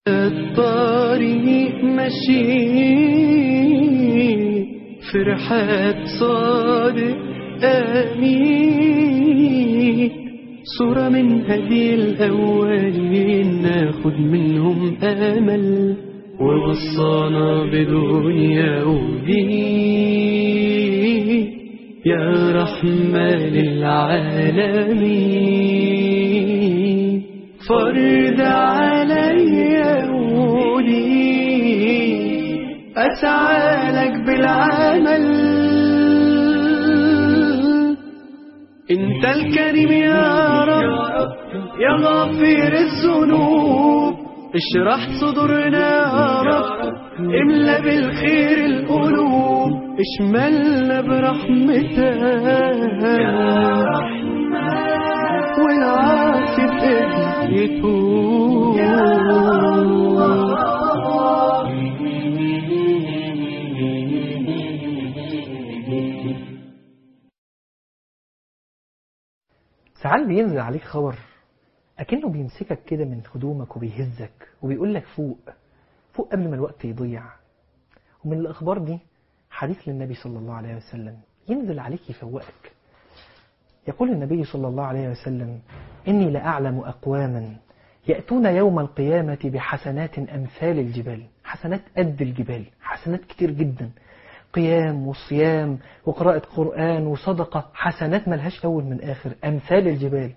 الطريق ماشي فرحات صادق آمين صورة من هدي الأولين ناخد منهم أمل ووصانا بدنيا ودين يا رحمة للعالمين فرد عليا قولي أسعى لك بالعمل انت الكريم يا رب يا غفير الذنوب اشرح صدورنا يا رب املا بالخير القلوب اشملنا برحمتك والعافي بإذن يتوب ساعات بينزل عليك خبر أكنه بيمسكك كده من هدومك وبيهزك وبيقول لك فوق فوق قبل ما الوقت يضيع ومن الأخبار دي حديث للنبي صلى الله عليه وسلم ينزل عليك يفوقك يقول النبي صلى الله عليه وسلم إني لأعلم أقواما يأتون يوم القيامة بحسنات أمثال الجبال حسنات قد الجبال حسنات كتير جدا قيام وصيام وقراءة قرآن وصدقة حسنات ملهاش أول من آخر أمثال الجبال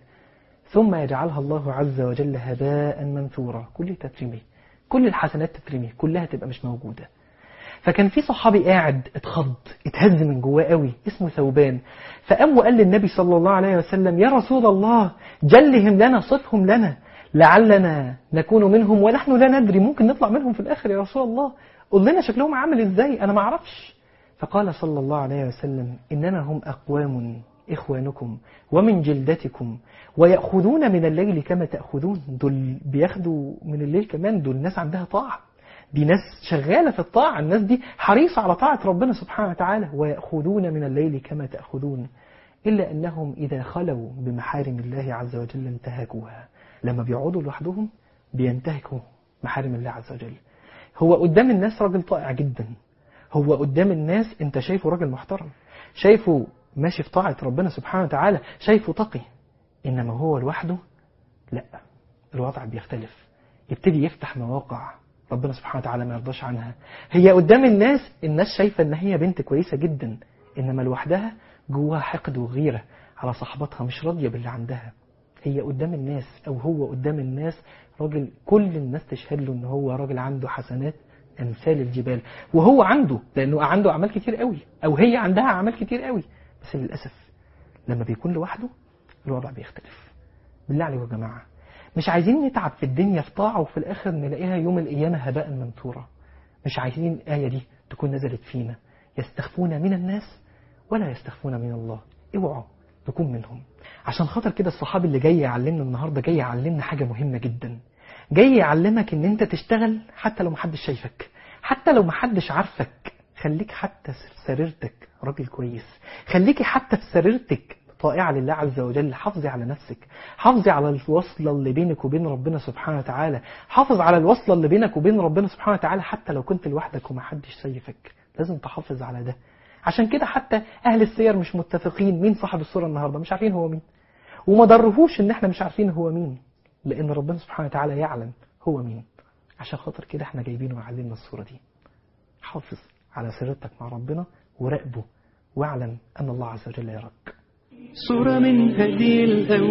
ثم يجعلها الله عز وجل هباء منثورا كل تترمي كل الحسنات تترمي كلها تبقى مش موجودة فكان في صحابي قاعد اتخض اتهز من جواه قوي اسمه ثوبان فقام وقال للنبي صلى الله عليه وسلم يا رسول الله جلهم لنا صفهم لنا لعلنا نكون منهم ونحن لا ندري ممكن نطلع منهم في الآخر يا رسول الله قل لنا شكلهم عامل ازاي انا ما اعرفش فقال صلى الله عليه وسلم إنما هم أقوام إخوانكم ومن جلدتكم ويأخذون من الليل كما تأخذون دول بياخدوا من الليل كمان دول ناس عندها طاعة دي ناس شغالة في الطاعة الناس دي حريصة على طاعة ربنا سبحانه وتعالى ويأخذون من الليل كما تأخذون إلا أنهم إذا خلوا بمحارم الله عز وجل انتهكوها لما بيقعدوا لوحدهم بينتهكوا محارم الله عز وجل هو قدام الناس راجل طائع جدا هو قدام الناس انت شايفه راجل محترم شايفه ماشي في طاعة ربنا سبحانه وتعالى شايفه تقي إنما هو لوحده لا الوضع بيختلف يبتدي يفتح مواقع ربنا سبحانه وتعالى ما يرضاش عنها هي قدام الناس الناس شايفة ان هي بنت كويسة جدا إنما لوحدها جواها حقد وغيرة على صاحبتها مش راضية باللي عندها هي قدام الناس أو هو قدام الناس راجل كل الناس تشهد له ان هو راجل عنده حسنات أمثال الجبال وهو عنده لأنه عنده أعمال كتير قوي أو هي عندها أعمال كتير قوي بس للأسف لما بيكون لوحده الوضع بيختلف بالله عليكم يا جماعة مش عايزين نتعب في الدنيا في طاعة وفي الآخر نلاقيها يوم القيامة هباء منثورا مش عايزين الآية دي تكون نزلت فينا يستخفون من الناس ولا يستخفون من الله اوعوا نكون منهم عشان خاطر كده الصحابي اللي جاي يعلمنا النهاردة جاي يعلمنا حاجة مهمة جدا جاي يعلمك ان انت تشتغل حتى لو محدش شايفك حتى لو محدش عارفك خليك حتى في سريرتك راجل كويس خليكي حتى في سريرتك طائعة لله عز وجل حافظي على نفسك حافظي على الوصلة اللي بينك وبين ربنا سبحانه وتعالى حافظ على الوصلة اللي بينك وبين ربنا سبحانه وتعالى حتى لو كنت لوحدك ومحدش شايفك لازم تحافظ على ده عشان كده حتى أهل السير مش متفقين مين صاحب الصورة النهاردة مش عارفين هو مين وما ضرهوش ان احنا مش عارفين هو مين لان ربنا سبحانه وتعالى يعلم هو مين عشان خاطر كده احنا جايبينه وعلمنا الصورة دي حافظ على سيرتك مع ربنا وراقبه واعلم ان الله عز وجل يراك صورة من هدي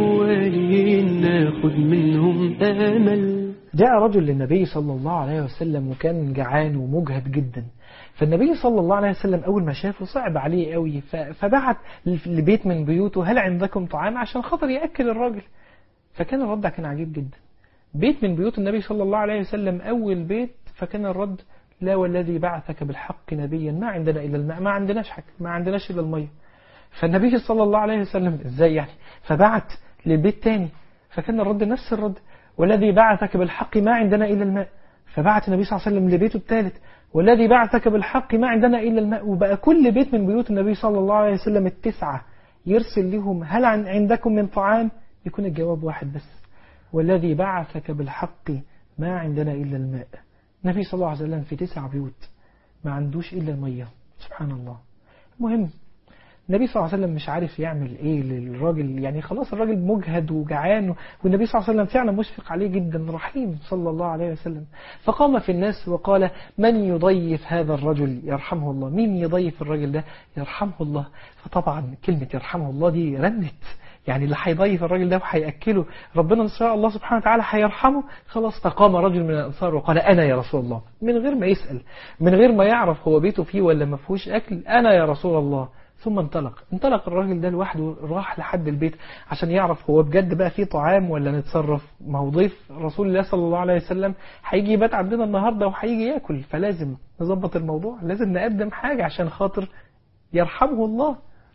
الأولين ناخد منهم أمل جاء رجل للنبي صلى الله عليه وسلم وكان جعان ومجهد جدا فالنبي صلى الله عليه وسلم أول ما شافه صعب عليه قوي ف- فبعت لبيت من بيوته هل عندكم طعام عشان خاطر يأكل الراجل فكان الرد كان عجيب جدا بيت من بيوت النبي صلى الله عليه وسلم أول بيت فكان الرد لا والذي بعثك بالحق نبيا ما عندنا إلا الماء ما عندناش حاجة ما عندناش إلا المية فالنبي صلى الله عليه وسلم ازاي يعني فبعت للبيت تاني فكان الرد نفس الرد والذي بعثك بالحق ما عندنا إلا الماء فبعت النبي صلى الله عليه وسلم لبيته الثالث والذي بعثك بالحق ما عندنا إلا الماء وبقى كل بيت من بيوت النبي صلى الله عليه وسلم التسعة يرسل لهم هل عن- عندكم من طعام يكون الجواب واحد بس والذي بعثك بالحق ما عندنا إلا الماء النبي صلى الله عليه وسلم في تسع بيوت ما عندوش إلا المية سبحان الله المهم النبي صلى الله عليه وسلم مش عارف يعمل ايه للراجل يعني خلاص الراجل مجهد وجعان والنبي صلى الله عليه وسلم فعلا مشفق عليه جدا رحيم صلى الله عليه وسلم فقام في الناس وقال من يضيف هذا الرجل يرحمه الله مين يضيف الراجل ده يرحمه الله فطبعا كلمة يرحمه الله دي رنت يعني اللي هيضيف الراجل ده وهيأكله ربنا إن شاء الله سبحانه وتعالى هيرحمه خلاص فقام رجل من الأنصار وقال أنا يا رسول الله من غير ما يسأل من غير ما يعرف هو بيته فيه ولا ما فيهوش أكل أنا يا رسول الله ثم انطلق انطلق الراجل ده لوحده راح لحد البيت عشان يعرف هو بجد بقى فيه طعام ولا نتصرف ما هو ضيف رسول الله صلى الله عليه وسلم هيجي يبات عندنا النهارده وهيجي ياكل فلازم نظبط الموضوع لازم نقدم حاجة عشان خاطر يرحمه الله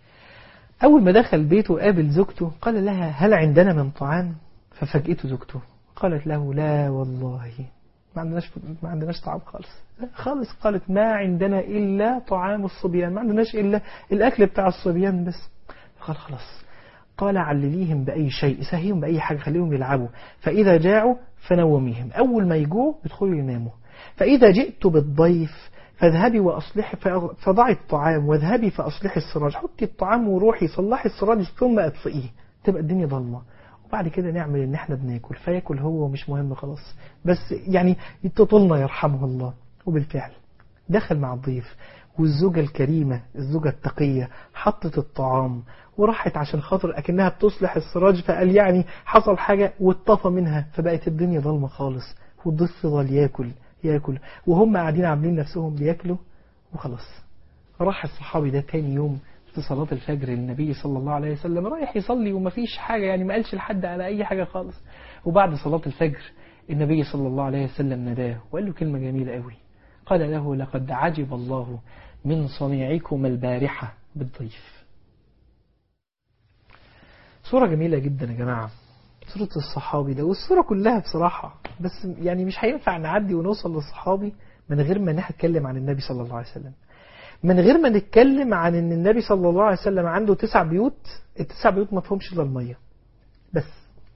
أول ما دخل بيته قابل زوجته قال لها هل عندنا من طعام ففاجئته زوجته قالت له لا والله ما عندناش ما عندناش طعام خالص لا خالص قالت ما عندنا إلا طعام الصبيان ما عندناش إلا الأكل بتاع الصبيان بس قال خلاص قال علليهم بأي شيء سهيهم بأي حاجة خليهم يلعبوا فإذا جاعوا فنوميهم أول ما يجوعوا يدخلوا يناموا فإذا جئت بالضيف فاذهبي وأصلحي فضعي الطعام واذهبي فأصلحي السراج حطي الطعام وروحي صلحي السراج ثم أطفئيه تبقى الدنيا ضلمة وبعد كده نعمل ان احنا بناكل فياكل هو ومش مهم خلاص بس يعني تطلنا يرحمه الله وبالفعل دخل مع الضيف والزوجة الكريمة الزوجة التقية حطت الطعام وراحت عشان خاطر أكنها بتصلح السراج فقال يعني حصل حاجة واتطفى منها فبقت الدنيا ضلمة خالص والضيف فضل ياكل ياكل وهم قاعدين عاملين نفسهم بياكلوا وخلاص راح الصحابي ده تاني يوم في صلاة الفجر النبي صلى الله عليه وسلم رايح يصلي ومفيش حاجة يعني ما قالش لحد على أي حاجة خالص وبعد صلاة الفجر النبي صلى الله عليه وسلم نداه وقال له كلمة جميلة قوي قال له لقد عجب الله من صنيعكم البارحة بالضيف صورة جميلة جدا يا جماعة صورة الصحابي ده والصورة كلها بصراحة بس يعني مش هينفع نعدي ونوصل للصحابي من غير ما نتكلم عن النبي صلى الله عليه وسلم من غير ما نتكلم عن ان النبي صلى الله عليه وسلم عنده تسع بيوت التسع بيوت ما فيهمش الا الميه بس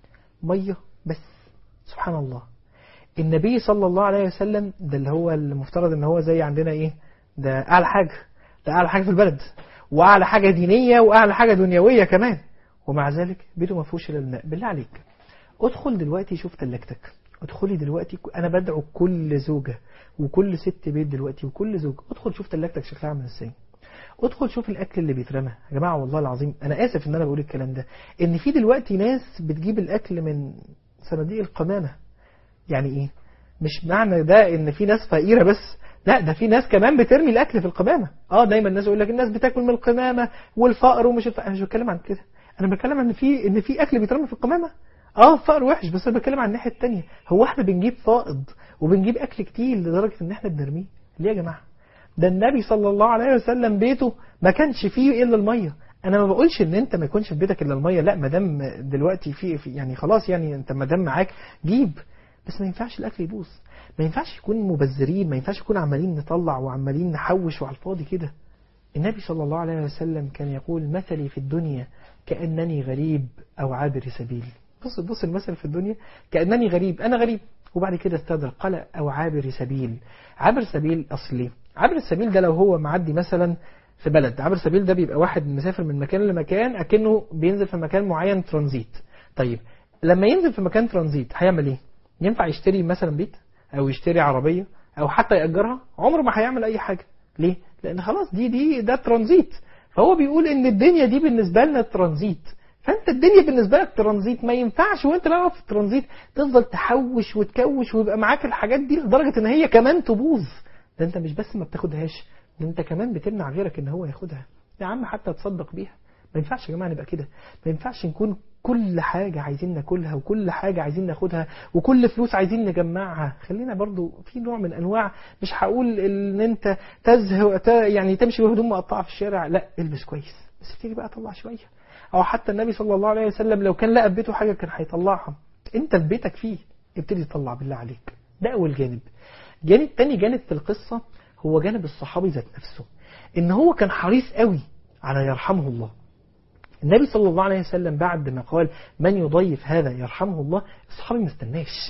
ميه بس سبحان الله النبي صلى الله عليه وسلم ده اللي هو المفترض ان هو زي عندنا ايه ده اعلى حاجه ده اعلى حاجه في البلد واعلى حاجه دينيه واعلى حاجه دنيويه كمان ومع ذلك بيته ما فيهوش الا الماء بالله عليك ادخل دلوقتي شوف ثلاجتك ادخلي دلوقتي انا بدعو كل زوجه وكل ست بيت دلوقتي وكل زوج ادخل شوف ثلاجتك شكلها عامل ازاي ادخل شوف الاكل اللي بيترمى يا جماعه والله العظيم انا اسف ان انا بقول الكلام ده ان في دلوقتي ناس بتجيب الاكل من صناديق القمامه يعني ايه مش معنى ده ان في ناس فقيره بس لا ده في ناس كمان بترمي الاكل في القمامه اه دايما الناس يقول لك الناس بتاكل من القمامه والفقر ومش الفقر. انا مش بتكلم عن كده انا بتكلم عن في ان في اكل بيترمى في القمامه اه الفقر وحش بس انا بتكلم عن الناحيه الثانيه هو احنا بنجيب فائض وبنجيب اكل كتير لدرجه ان احنا بنرميه ليه يا جماعه ده النبي صلى الله عليه وسلم بيته ما كانش فيه الا الميه انا ما بقولش ان انت ما يكونش في بيتك الا الميه لا ما دام دلوقتي في, في يعني خلاص يعني انت ما دام معاك جيب بس ما ينفعش الاكل يبوظ ما ينفعش يكون مبذرين ما ينفعش يكون عمالين نطلع وعمالين نحوش وعلى الفاضي كده النبي صلى الله عليه وسلم كان يقول مثلي في الدنيا كأنني غريب أو عابر سبيل بص بص المثل في الدنيا كأنني غريب أنا غريب وبعد كده استدرك قال أو عابر سبيل عابر سبيل أصلي عابر السبيل ده لو هو معدي مثلا في بلد عابر سبيل ده بيبقى واحد مسافر من مكان لمكان أكنه بينزل في مكان معين ترانزيت طيب لما ينزل في مكان ترانزيت هيعمل ايه ينفع يشتري مثلا بيت او يشتري عربية او حتى يأجرها عمره ما هيعمل اي حاجة ليه لان خلاص دي دي ده ترانزيت فهو بيقول ان الدنيا دي بالنسبة لنا ترانزيت فانت الدنيا بالنسبه لك ترانزيت ما ينفعش وانت بقى في الترانزيت تفضل تحوش وتكوش ويبقى معاك الحاجات دي لدرجه ان هي كمان تبوظ ده انت مش بس ما بتاخدهاش ده انت كمان بتمنع غيرك ان هو ياخدها يا عم حتى تصدق بيها ما ينفعش يا جماعه نبقى كده ما ينفعش نكون كل حاجة عايزين ناكلها وكل حاجة عايزين ناخدها وكل فلوس عايزين نجمعها خلينا برضو في نوع من أنواع مش هقول ان انت تزهق يعني تمشي بهدوم مقطعة في الشارع لا البس كويس بس تيجي بقى طلع شوية او حتى النبي صلى الله عليه وسلم لو كان لقى في بيته حاجه كان هيطلعها انت في بيتك فيه ابتدي تطلع بالله عليك ده اول جانب جانب تاني جانب في القصه هو جانب الصحابي ذات نفسه ان هو كان حريص قوي على يرحمه الله النبي صلى الله عليه وسلم بعد ما قال من يضيف هذا يرحمه الله الصحابي ما استناش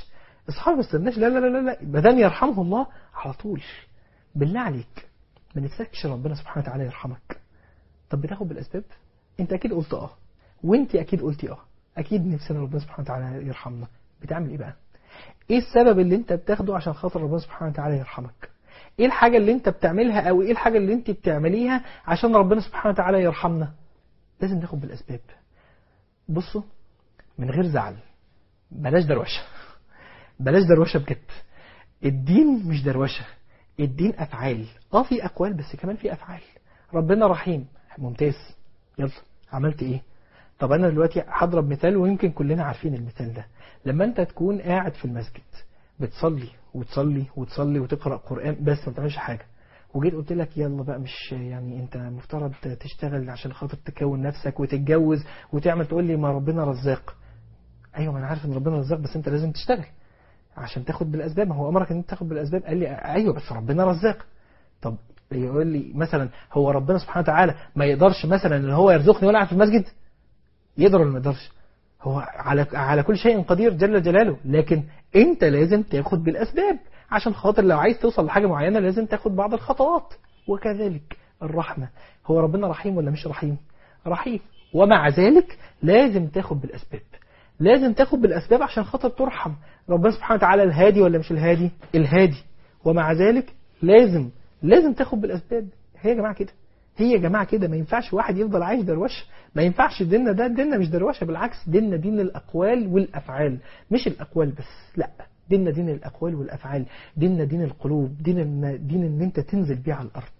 الصحابة ما استناش لا لا لا لا لا بدان يرحمه الله على طول بالله عليك ما نفسكش ربنا سبحانه وتعالى يرحمك طب بتاخد بالاسباب انت اكيد قلت اه وانت اكيد قلتي اه اكيد نفسنا ربنا سبحانه وتعالى يرحمنا بتعمل ايه بقى ايه السبب اللي انت بتاخده عشان خاطر ربنا سبحانه وتعالى يرحمك ايه الحاجة اللي انت بتعملها او ايه الحاجة اللي انت بتعمليها عشان ربنا سبحانه وتعالى يرحمنا لازم ناخد بالاسباب بصوا من غير زعل بلاش دروشه بلاش دروشه بجد الدين مش دروشه الدين افعال اه في اقوال بس كمان في افعال ربنا رحيم ممتاز يلا عملت ايه طب انا دلوقتي هضرب مثال ويمكن كلنا عارفين المثال ده لما انت تكون قاعد في المسجد بتصلي وتصلي وتصلي وتقرا قران بس ما بتعملش حاجه وجيت قلت لك يلا بقى مش يعني انت مفترض تشتغل عشان خاطر تكون نفسك وتتجوز وتعمل تقول لي ما ربنا رزاق ايوه ما انا عارف ان ربنا رزاق بس انت لازم تشتغل عشان تاخد بالاسباب ما هو امرك ان انت تاخد بالاسباب قال لي ايوه بس ربنا رزاق طب يقول لي مثلا هو ربنا سبحانه وتعالى ما يقدرش مثلا ان هو يرزقني وانا قاعد في المسجد يقدر ولا ما يقدرش هو على على كل شيء قدير جل جلاله لكن انت لازم تاخد بالاسباب عشان خاطر لو عايز توصل لحاجه معينه لازم تاخد بعض الخطوات وكذلك الرحمه هو ربنا رحيم ولا مش رحيم رحيم ومع ذلك لازم تاخد بالاسباب لازم تاخد بالاسباب عشان خاطر ترحم ربنا سبحانه وتعالى الهادي ولا مش الهادي الهادي ومع ذلك لازم لازم تاخد بالاسباب هي يا جماعه كده هي يا جماعه كده ما ينفعش واحد يفضل عايش دروشه ما ينفعش ديننا ده ديننا مش دروشه بالعكس ديننا دين الاقوال والافعال مش الاقوال بس لا ديننا دين الاقوال والافعال ديننا دين القلوب دين دين ان انت تنزل بيه على الارض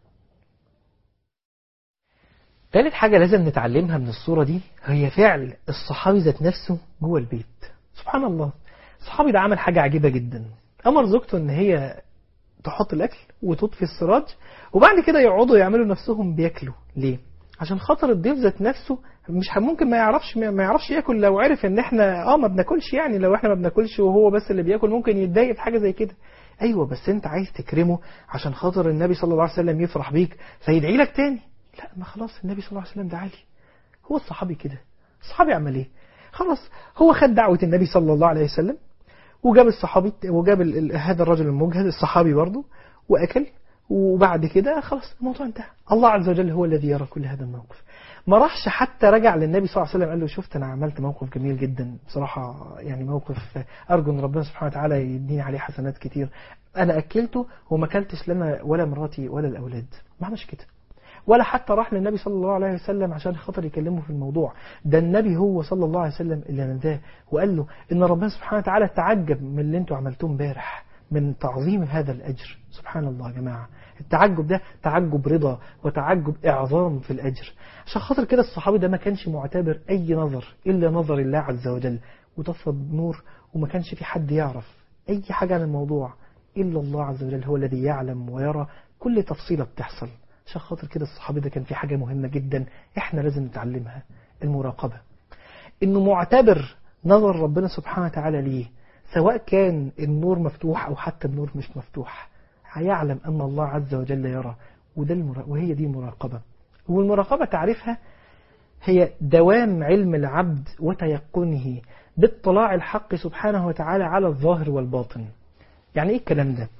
ثالث حاجة لازم نتعلمها من الصورة دي هي فعل الصحابي ذات نفسه جوه البيت سبحان الله الصحابي ده عمل حاجة عجيبة جدا أمر زوجته إن هي تحط الأكل وتطفي السراج وبعد كده يقعدوا يعملوا نفسهم بياكلوا ليه؟ عشان خاطر الضيف ذات نفسه مش ممكن ما يعرفش ما يعرفش ياكل لو عرف ان احنا اه ما بناكلش يعني لو احنا ما بناكلش وهو بس اللي بياكل ممكن يتضايق في حاجه زي كده ايوه بس انت عايز تكرمه عشان خاطر النبي صلى الله عليه وسلم يفرح بيك فيدعي لك تاني لا ما خلاص النبي صلى الله عليه وسلم دعا لي هو الصحابي كده الصحابي عمل ايه خلاص هو خد دعوه النبي صلى الله عليه وسلم وجاب الصحابي وجاب هذا الرجل المجهد الصحابي برضه واكل وبعد كده خلاص الموضوع انتهى الله عز وجل هو الذي يرى كل هذا الموقف ما راحش حتى رجع للنبي صلى الله عليه وسلم قال له شفت انا عملت موقف جميل جدا بصراحه يعني موقف ارجو ان ربنا سبحانه وتعالى يديني عليه حسنات كتير انا اكلته وما اكلتش لنا ولا مراتي ولا الاولاد ما عملش كده ولا حتى راح للنبي صلى الله عليه وسلم عشان خاطر يكلمه في الموضوع ده النبي هو صلى الله عليه وسلم اللي ناداه وقال له ان ربنا سبحانه وتعالى تعجب من اللي انتوا عملتوه امبارح من تعظيم هذا الاجر سبحان الله يا جماعه التعجب ده تعجب رضا وتعجب اعظام في الاجر عشان خاطر كده الصحابي ده ما كانش معتبر اي نظر الا نظر الله عز وجل وطفى النور وما كانش في حد يعرف اي حاجه عن الموضوع الا الله عز وجل هو الذي يعلم ويرى كل تفصيله بتحصل عشان خاطر كده الصحابي ده كان في حاجة مهمة جدا احنا لازم نتعلمها المراقبة انه معتبر نظر ربنا سبحانه وتعالى ليه سواء كان النور مفتوح او حتى النور مش مفتوح هيعلم ان الله عز وجل يرى وده المرا... وهي دي المراقبة والمراقبة تعرفها هي دوام علم العبد وتيقنه باطلاع الحق سبحانه وتعالى على الظاهر والباطن يعني ايه الكلام ده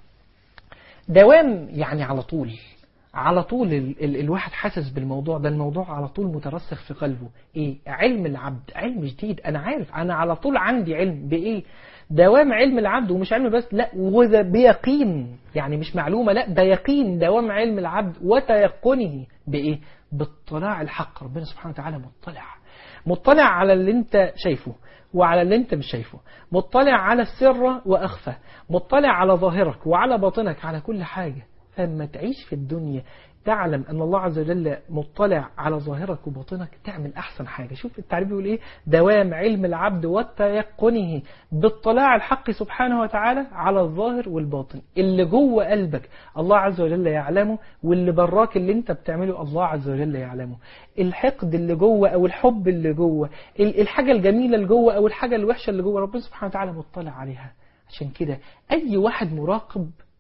دوام يعني على طول على طول ال ال الواحد حاسس بالموضوع ده الموضوع على طول مترسخ في قلبه ايه علم العبد علم جديد انا عارف انا على طول عندي علم بايه دوام علم العبد ومش علم بس لا وده بيقين يعني مش معلومه لا ده يقين دوام علم العبد وتيقنه بايه باطلاع الحق ربنا سبحانه وتعالى مطلع مطلع على اللي انت شايفه وعلى اللي انت مش شايفه مطلع على السر واخفى مطلع على ظاهرك وعلى باطنك على كل حاجه فلما تعيش في الدنيا تعلم أن الله عز وجل مطلع على ظاهرك وباطنك تعمل أحسن حاجة شوف التعريف بيقول إيه دوام علم العبد وتيقنه باطلاع الحق سبحانه وتعالى على الظاهر والباطن اللي جوه قلبك الله عز وجل يعلمه واللي براك اللي انت بتعمله الله عز وجل يعلمه الحقد اللي جوه أو الحب اللي جوه الحاجة الجميلة اللي جوه أو الحاجة الوحشة اللي جوه ربنا سبحانه وتعالى مطلع عليها عشان كده أي واحد مراقب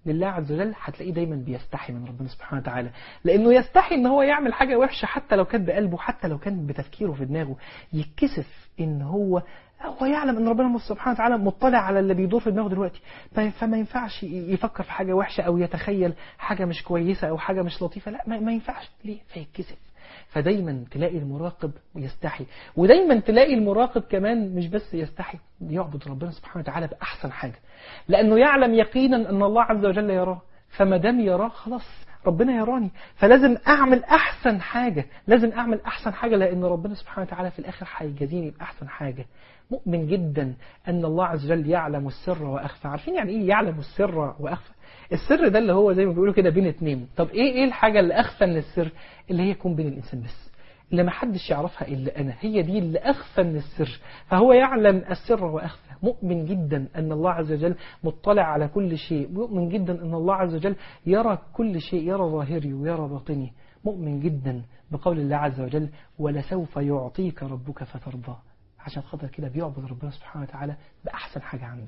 لله عز وجل هتلاقيه دايما بيستحي من ربنا سبحانه وتعالى لانه يستحي ان هو يعمل حاجه وحشه حتى لو كانت بقلبه حتى لو كانت بتفكيره في دماغه يتكسف ان هو هو يعلم ان ربنا سبحانه وتعالى مطلع على اللي بيدور في دماغه دلوقتي ف- فما ينفعش ي- يفكر في حاجه وحشه او يتخيل حاجه مش كويسه او حاجه مش لطيفه لا ما, ما ينفعش ليه فيتكسف فدايما تلاقي المراقب يستحي ودايما تلاقي المراقب كمان مش بس يستحي يعبد ربنا سبحانه وتعالى بأحسن حاجة لأنه يعلم يقينا أن الله عز وجل يراه فما دام يراه خلاص ربنا يراني فلازم أعمل أحسن حاجة لازم أعمل أحسن حاجة لأن ربنا سبحانه وتعالى في الآخر هيجازيني بأحسن حاجة مؤمن جدا أن الله عز وجل يعلم السر وأخفى عارفين يعني إيه يعلم السر وأخفى السر ده اللي هو زي ما بيقولوا كده بين اتنين طب ايه ايه الحاجة اللي اخفى من السر اللي هي يكون بين الانسان بس اللي ما حدش يعرفها الا انا هي دي اللي اخفى من السر فهو يعلم السر واخفى مؤمن جدا ان الله عز وجل مطلع على كل شيء مؤمن جدا ان الله عز وجل يرى كل شيء يرى ظاهري ويرى باطني مؤمن جدا بقول الله عز وجل ولسوف يعطيك ربك فترضى عشان خاطر كده بيعبد ربنا سبحانه وتعالى بأحسن حاجة عنده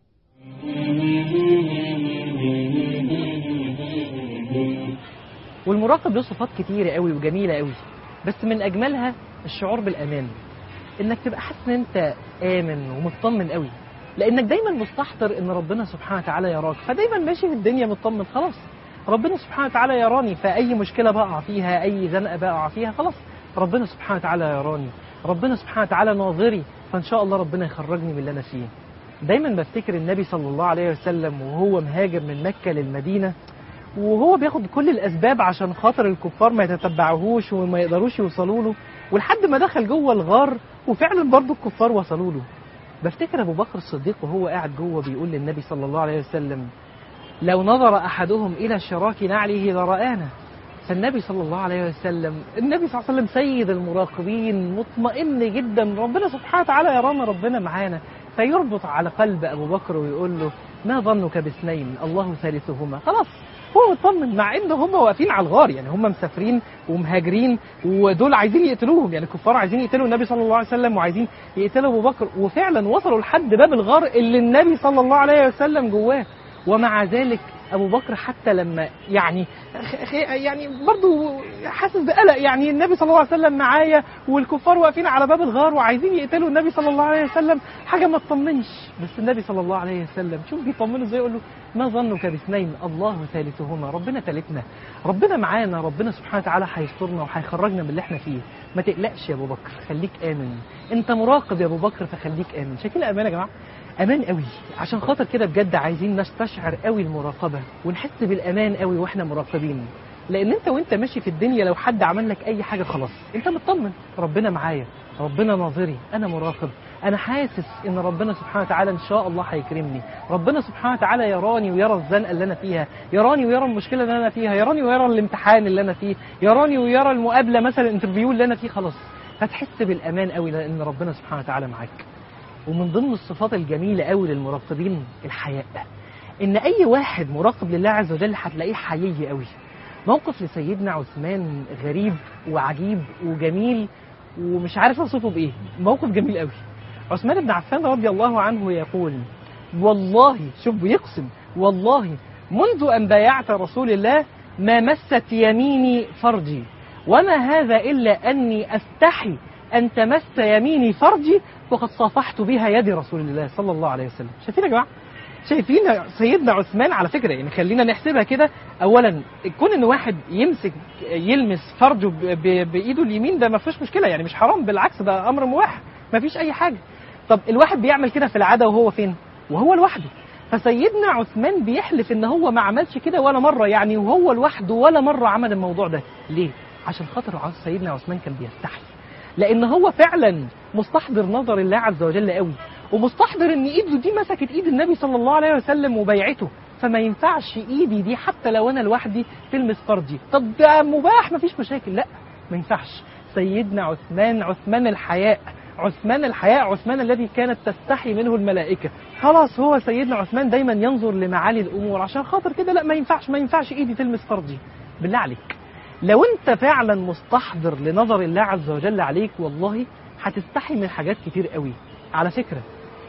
والمراقب له صفات كتيرة قوي وجميلة قوي بس من أجملها الشعور بالأمان إنك تبقى حاسس إن أنت آمن ومطمن قوي لأنك دايما مستحضر إن ربنا سبحانه وتعالى يراك فدايما ماشي في الدنيا مطمن خلاص ربنا سبحانه وتعالى يراني فأي مشكلة بقع فيها أي زنقة بقع فيها خلاص ربنا سبحانه وتعالى يراني ربنا سبحانه وتعالى ناظري فإن شاء الله ربنا يخرجني من اللي أنا فيه دايما بفتكر النبي صلى الله عليه وسلم وهو مهاجر من مكة للمدينة وهو بياخد كل الأسباب عشان خاطر الكفار ما يتتبعوهوش وما يقدروش يوصلوا له ولحد ما دخل جوه الغار وفعلا برضه الكفار وصلوا له بفتكر أبو بكر الصديق وهو قاعد جوه بيقول للنبي صلى الله عليه وسلم لو نظر أحدهم إلى شراك نعله لرآنا فالنبي صلى الله عليه وسلم النبي صلى الله عليه وسلم سيد المراقبين مطمئن جدا ربنا سبحانه وتعالى يرانا ربنا معانا فيربط على قلب أبو بكر ويقول له ما ظنك باثنين الله ثالثهما خلاص هو مطمن مع ان هم واقفين على الغار يعني هم مسافرين ومهاجرين ودول عايزين يقتلوهم يعني الكفار عايزين يقتلوا النبي صلى الله عليه وسلم وعايزين يقتلوا ابو بكر وفعلا وصلوا لحد باب الغار اللي النبي صلى الله عليه وسلم جواه ومع ذلك ابو بكر حتى لما يعني يعني برضه حاسس بقلق يعني النبي صلى الله عليه وسلم معايا والكفار واقفين على باب الغار وعايزين يقتلوا النبي صلى الله عليه وسلم حاجه ما تطمنش بس النبي صلى الله عليه وسلم شوف بيطمنه ازاي يقول له ما ظنك باثنين الله ثالثهما ربنا ثالثنا ربنا معانا ربنا سبحانه وتعالى هيسترنا وهيخرجنا من اللي احنا فيه ما تقلقش يا ابو بكر خليك امن انت مراقب يا ابو بكر فخليك امن شايفين الامان يا جماعه امان قوي عشان خاطر كده بجد عايزين نستشعر قوي المراقبه ونحس بالامان قوي واحنا مراقبين لان انت وانت ماشي في الدنيا لو حد عمل لك اي حاجه خلاص انت مطمن ربنا معايا ربنا ناظري انا مراقب انا حاسس ان ربنا سبحانه وتعالى ان شاء الله هيكرمني ربنا سبحانه وتعالى يراني ويرى الزنقه اللي انا فيها يراني ويرى المشكله اللي انا فيها يراني ويرى الامتحان اللي انا فيه يراني ويرى المقابله مثلا الانترفيو اللي انا فيه خلاص فتحس بالامان قوي لان ربنا سبحانه وتعالى معاك ومن ضمن الصفات الجميلة قوي للمراقبين الحياء إن أي واحد مراقب لله عز وجل هتلاقيه حيي قوي موقف لسيدنا عثمان غريب وعجيب وجميل ومش عارف أوصفه بإيه موقف جميل قوي عثمان بن عفان رضي الله عنه يقول والله شوف بيقسم والله منذ أن بايعت رسول الله ما مست يميني فرجي وما هذا إلا أني أستحي أن تمس يميني فرجي وقد صافحت بها يد رسول الله صلى الله عليه وسلم شايفين يا جماعة شايفين سيدنا عثمان على فكرة يعني خلينا نحسبها كده أولا كون إن واحد يمسك يلمس فرجه ب- ب- بإيده اليمين ده ما فيش مشكلة يعني مش حرام بالعكس ده أمر مباح ما فيش أي حاجة طب الواحد بيعمل كده في العادة وهو فين وهو لوحده فسيدنا عثمان بيحلف ان هو ما عملش كده ولا مره يعني وهو لوحده ولا مره عمل الموضوع ده ليه عشان خاطر عز- سيدنا عثمان كان بيستحي لان هو فعلا مستحضر نظر الله عز وجل قوي ومستحضر ان ايده دي مسكت ايد النبي صلى الله عليه وسلم وبيعته فما ينفعش ايدي دي حتى لو انا لوحدي تلمس فرجي طب ده مباح مفيش مشاكل لا ما ينفعش سيدنا عثمان عثمان الحياء عثمان الحياء عثمان الذي كانت تستحي منه الملائكة خلاص هو سيدنا عثمان دايما ينظر لمعالي الأمور عشان خاطر كده لا ما ينفعش ما ينفعش إيدي تلمس فرجي بالله عليك لو انت فعلا مستحضر لنظر الله عز وجل عليك والله هتستحي من حاجات كتير قوي على فكرة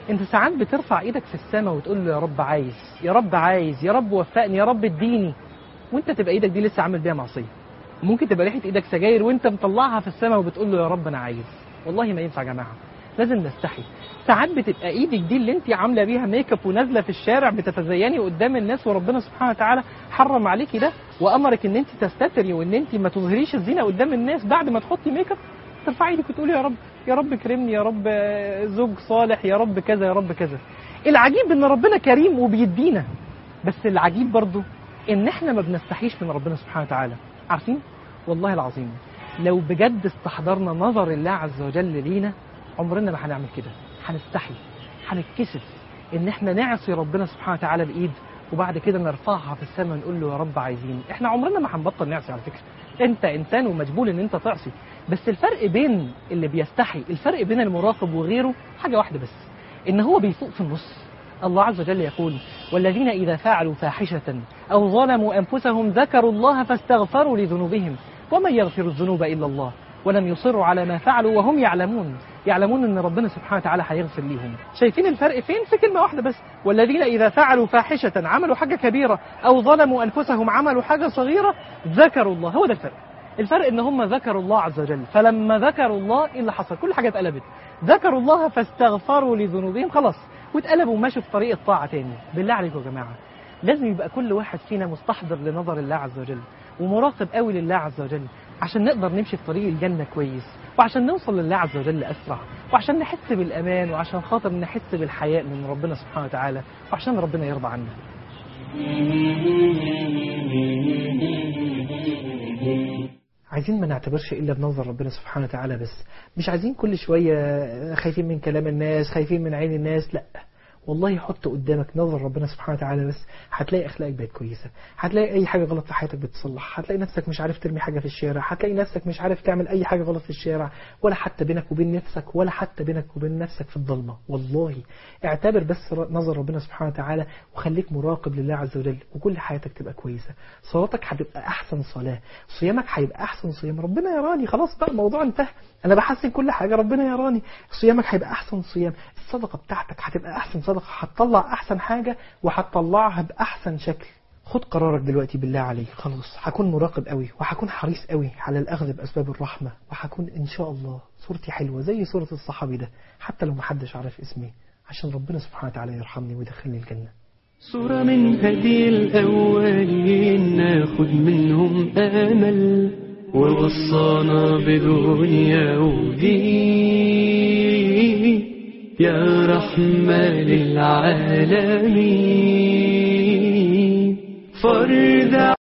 انت ساعات بترفع ايدك في السماء وتقول له يا رب عايز يا رب عايز يا رب وفقني يا رب اديني وانت تبقى ايدك دي لسه عامل بيها معصيه ممكن تبقى ريحه ايدك سجاير وانت مطلعها في السماء وبتقول له يا رب انا عايز والله ما ينفع يا جماعه لازم نستحي ساعات بتبقى ايدك دي اللي انت عامله بيها ميك اب ونازله في الشارع بتتزيني قدام الناس وربنا سبحانه وتعالى حرم عليكي ده وامرك ان انت تستتري وان انت ما تظهريش الزينه قدام الناس بعد ما تحطي ميك اب ترفعي ايدك وتقولي يا رب يا رب كرمني يا رب آه، زوج صالح يا رب كذا يا رب كذا العجيب ان ربنا كريم وبيدينا بس العجيب برضو ان احنا ما بنستحيش من ربنا سبحانه وتعالى عارفين والله العظيم لو بجد استحضرنا نظر الله عز وجل لينا عمرنا ما هنعمل كده هنستحي هنتكسف ان احنا نعصي ربنا سبحانه وتعالى بايد وبعد كده نرفعها في السماء نقول له يا رب عايزين احنا عمرنا ما هنبطل نعصي على فكره انت انسان ومجبول ان انت تعصي بس الفرق بين اللي بيستحي الفرق بين المراقب وغيره حاجه واحده بس ان هو بيفوق في النص الله عز وجل يقول والذين إذا فعلوا فاحشة أو ظلموا أنفسهم ذكروا الله فاستغفروا لذنوبهم ومن يغفر الذنوب إلا الله ولم يصروا على ما فعلوا وهم يعلمون يعلمون ان ربنا سبحانه وتعالى هيغفر ليهم شايفين الفرق فين في كلمه واحده بس والذين اذا فعلوا فاحشه عملوا حاجه كبيره او ظلموا انفسهم عملوا حاجه صغيره ذكروا الله هو ده الفرق الفرق ان هم ذكروا الله عز وجل فلما ذكروا الله ايه اللي حصل كل حاجه اتقلبت ذكروا الله فاستغفروا لذنوبهم خلاص واتقلبوا ومشوا في طريق الطاعه تاني بالله عليكم يا جماعه لازم يبقى كل واحد فينا مستحضر لنظر الله عز وجل ومراقب قوي لله عز وجل عشان نقدر نمشي في طريق الجنة كويس وعشان نوصل لله عز وجل أسرع وعشان نحس بالأمان وعشان خاطر نحس بالحياء من ربنا سبحانه وتعالى وعشان ربنا يرضى عنا عايزين ما نعتبرش إلا بنظر ربنا سبحانه وتعالى بس مش عايزين كل شوية خايفين من كلام الناس خايفين من عين الناس لا والله حط قدامك نظر ربنا سبحانه وتعالى بس هتلاقي اخلاقك بقت كويسه هتلاقي اي حاجه غلط في حياتك بتصلح هتلاقي نفسك مش عارف ترمي حاجه في الشارع هتلاقي نفسك مش عارف تعمل اي حاجه غلط في الشارع ولا حتى بينك وبين نفسك ولا حتى بينك وبين نفسك في الضلمه والله اعتبر بس نظر ربنا سبحانه وتعالى وخليك مراقب لله عز وجل وكل حياتك تبقى كويسه صلاتك هتبقى احسن صلاه صيامك هيبقى احسن صيام ربنا يراني خلاص بقى الموضوع انتهى انا بحسن كل حاجه ربنا يراني صيامك هيبقى احسن صيام الصدقه بتاعتك هتبقى احسن صدقه هتطلع احسن حاجه وهتطلعها باحسن شكل خد قرارك دلوقتي بالله عليك خلاص هكون مراقب قوي وهكون حريص قوي على الاخذ باسباب الرحمه وهكون ان شاء الله صورتي حلوه زي صوره الصحابي ده حتى لو محدش عارف اسمي عشان ربنا سبحانه وتعالى يرحمني ويدخلني الجنه صورة من هدي الأولين ناخد منهم آمل ووصانا بدنيا ودين يا رحمة للعالمين فرد